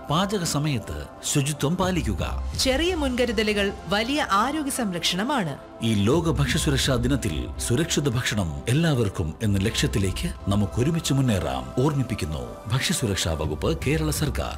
പാചക സമയത്ത് ശുചിത്വം പാലിക്കുക ചെറിയ മുൻകരുതലുകൾ വലിയ ആരോഗ്യ സംരക്ഷണമാണ് ഈ ലോക ഭക്ഷ്യസുരക്ഷാ ദിനത്തിൽ സുരക്ഷിത ഭക്ഷണം എല്ലാവർക്കും എന്ന ലക്ഷ്യത്തിലേക്ക് നമുക്ക് ഒരുമിച്ച് മുന്നേറാം ഓർമ്മിപ്പിക്കുന്നു ഭക്ഷ്യസുരക്ഷാ വകുപ്പ് കേരള സർക്കാർ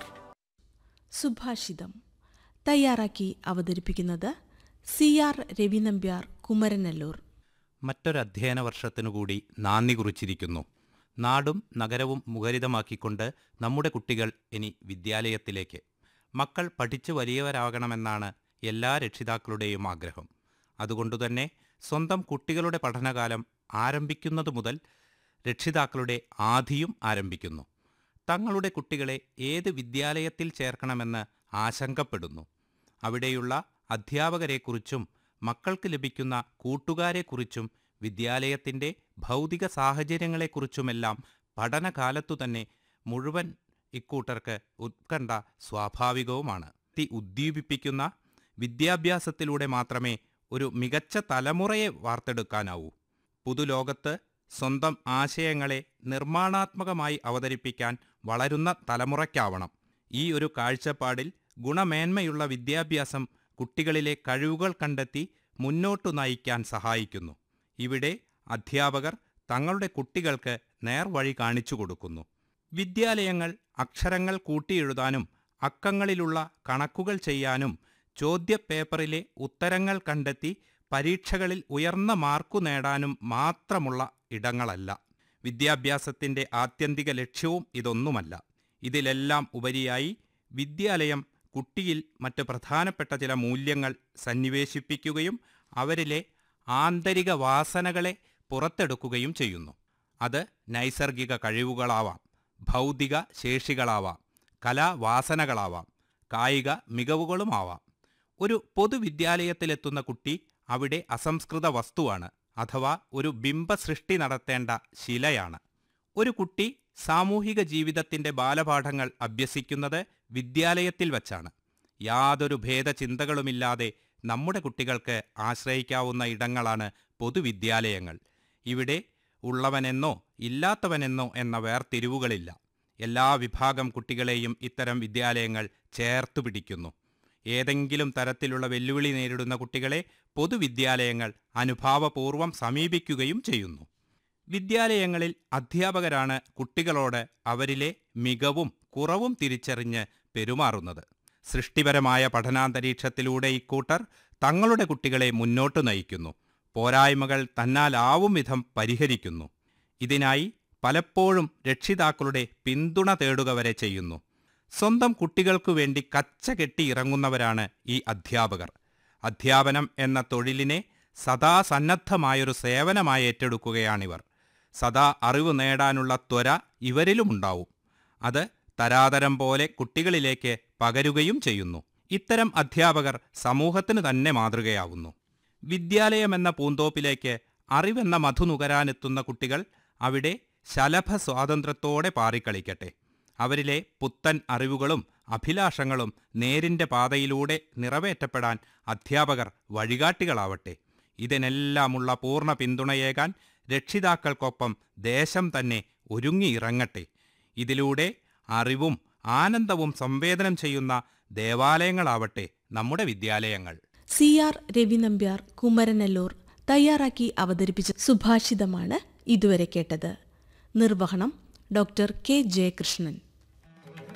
സുഭാഷിതം തയ്യാറാക്കി അവതരിപ്പിക്കുന്നത് സി ആർ രവിനമ്പ്യാർ കുമരനല്ലൂർ മറ്റൊരു അധ്യയന വർഷത്തിനു കൂടി നാന്ദി കുറിച്ചിരിക്കുന്നു നാടും നഗരവും മുഖരിതമാക്കിക്കൊണ്ട് നമ്മുടെ കുട്ടികൾ ഇനി വിദ്യാലയത്തിലേക്ക് മക്കൾ പഠിച്ചു വലിയവരാകണമെന്നാണ് എല്ലാ രക്ഷിതാക്കളുടെയും ആഗ്രഹം അതുകൊണ്ടുതന്നെ സ്വന്തം കുട്ടികളുടെ പഠനകാലം ആരംഭിക്കുന്നത് മുതൽ രക്ഷിതാക്കളുടെ ആധിയും ആരംഭിക്കുന്നു തങ്ങളുടെ കുട്ടികളെ ഏത് വിദ്യാലയത്തിൽ ചേർക്കണമെന്ന് ആശങ്കപ്പെടുന്നു അവിടെയുള്ള അധ്യാപകരെക്കുറിച്ചും മക്കൾക്ക് ലഭിക്കുന്ന കൂട്ടുകാരെക്കുറിച്ചും വിദ്യാലയത്തിൻ്റെ ഭൗതിക സാഹചര്യങ്ങളെക്കുറിച്ചുമെല്ലാം പഠനകാലത്തു തന്നെ മുഴുവൻ ഇക്കൂട്ടർക്ക് ഉത്കണ്ഠ സ്വാഭാവികവുമാണ് തി ഉദ്ദീപിപ്പിക്കുന്ന വിദ്യാഭ്യാസത്തിലൂടെ മാത്രമേ ഒരു മികച്ച തലമുറയെ വാർത്തെടുക്കാനാവൂ പുതുലോകത്ത് സ്വന്തം ആശയങ്ങളെ നിർമ്മാണാത്മകമായി അവതരിപ്പിക്കാൻ വളരുന്ന തലമുറയ്ക്കാവണം ഈ ഒരു കാഴ്ചപ്പാടിൽ ഗുണമേന്മയുള്ള വിദ്യാഭ്യാസം കുട്ടികളിലെ കഴിവുകൾ കണ്ടെത്തി മുന്നോട്ടു നയിക്കാൻ സഹായിക്കുന്നു ഇവിടെ അധ്യാപകർ തങ്ങളുടെ കുട്ടികൾക്ക് നേർവഴി കാണിച്ചു കൊടുക്കുന്നു വിദ്യാലയങ്ങൾ അക്ഷരങ്ങൾ കൂട്ടിയെഴുതാനും അക്കങ്ങളിലുള്ള കണക്കുകൾ ചെയ്യാനും ചോദ്യപേപ്പറിലെ ഉത്തരങ്ങൾ കണ്ടെത്തി പരീക്ഷകളിൽ ഉയർന്ന മാർക്കു നേടാനും മാത്രമുള്ള ഇടങ്ങളല്ല വിദ്യാഭ്യാസത്തിൻ്റെ ആത്യന്തിക ലക്ഷ്യവും ഇതൊന്നുമല്ല ഇതിലെല്ലാം ഉപരിയായി വിദ്യാലയം കുട്ടിയിൽ മറ്റ് പ്രധാനപ്പെട്ട ചില മൂല്യങ്ങൾ സന്നിവേശിപ്പിക്കുകയും അവരിലെ ആന്തരിക വാസനകളെ പുറത്തെടുക്കുകയും ചെയ്യുന്നു അത് നൈസർഗിക കഴിവുകളാവാം ഭൗതിക ശേഷികളാവാം കലാവാസനകളാവാം കായിക മികവുകളുമാവാം ഒരു പൊതുവിദ്യാലയത്തിലെത്തുന്ന കുട്ടി അവിടെ അസംസ്കൃത വസ്തുവാണ് അഥവാ ഒരു ബിംബസൃഷ്ടി നടത്തേണ്ട ശിലയാണ് ഒരു കുട്ടി സാമൂഹിക ജീവിതത്തിന്റെ ബാലപാഠങ്ങൾ അഭ്യസിക്കുന്നത് വിദ്യാലയത്തിൽ വച്ചാണ് യാതൊരു ഭേദചിന്തകളുമില്ലാതെ നമ്മുടെ കുട്ടികൾക്ക് ആശ്രയിക്കാവുന്ന ഇടങ്ങളാണ് പൊതുവിദ്യാലയങ്ങൾ ഇവിടെ ഉള്ളവനെന്നോ ഇല്ലാത്തവനെന്നോ എന്ന വേർതിരിവുകളില്ല എല്ലാ വിഭാഗം കുട്ടികളെയും ഇത്തരം വിദ്യാലയങ്ങൾ ചേർത്തു പിടിക്കുന്നു ഏതെങ്കിലും തരത്തിലുള്ള വെല്ലുവിളി നേരിടുന്ന കുട്ടികളെ പൊതുവിദ്യാലയങ്ങൾ അനുഭാവപൂർവം സമീപിക്കുകയും ചെയ്യുന്നു വിദ്യാലയങ്ങളിൽ അധ്യാപകരാണ് കുട്ടികളോട് അവരിലെ മികവും കുറവും തിരിച്ചറിഞ്ഞ് പെരുമാറുന്നത് സൃഷ്ടിപരമായ പഠനാന്തരീക്ഷത്തിലൂടെ ഇക്കൂട്ടർ തങ്ങളുടെ കുട്ടികളെ മുന്നോട്ടു നയിക്കുന്നു പോരായ്മകൾ തന്നാലാവും വിധം പരിഹരിക്കുന്നു ഇതിനായി പലപ്പോഴും രക്ഷിതാക്കളുടെ പിന്തുണ തേടുക വരെ ചെയ്യുന്നു സ്വന്തം കുട്ടികൾക്കു വേണ്ടി കച്ച കെട്ടി ഇറങ്ങുന്നവരാണ് ഈ അധ്യാപകർ അധ്യാപനം എന്ന തൊഴിലിനെ സദാ സന്നദ്ധമായൊരു സേവനമായി ഏറ്റെടുക്കുകയാണിവർ സദാ അറിവ് നേടാനുള്ള ത്വര ഇവരിലുമുണ്ടാവും അത് തരാതരം പോലെ കുട്ടികളിലേക്ക് പകരുകയും ചെയ്യുന്നു ഇത്തരം അധ്യാപകർ സമൂഹത്തിന് തന്നെ മാതൃകയാവുന്നു വിദ്യാലയമെന്ന പൂന്തോപ്പിലേക്ക് അറിവെന്ന മധു നുകരാനെത്തുന്ന കുട്ടികൾ അവിടെ ശലഭ സ്വാതന്ത്ര്യത്തോടെ പാറിക്കളിക്കട്ടെ അവരിലെ പുത്തൻ അറിവുകളും അഭിലാഷങ്ങളും നേരിൻ്റെ പാതയിലൂടെ നിറവേറ്റപ്പെടാൻ അധ്യാപകർ വഴികാട്ടികളാവട്ടെ ഇതിനെല്ലാമുള്ള പൂർണ്ണ പിന്തുണയേകാൻ രക്ഷിതാക്കൾക്കൊപ്പം ദേശം തന്നെ ഒരുങ്ങിയിറങ്ങട്ടെ ഇതിലൂടെ അറിവും ആനന്ദവും സംവേദനം ചെയ്യുന്ന ദേവാലയങ്ങളാവട്ടെ നമ്മുടെ വിദ്യാലയങ്ങൾ സി ആർ രവിനമ്പ്യാർ കുമരനല്ലൂർ തയ്യാറാക്കി അവതരിപ്പിച്ച സുഭാഷിതമാണ് ഇതുവരെ കേട്ടത് നിർവഹണം ഡോക്ടർ കെ ജയകൃഷ്ണൻ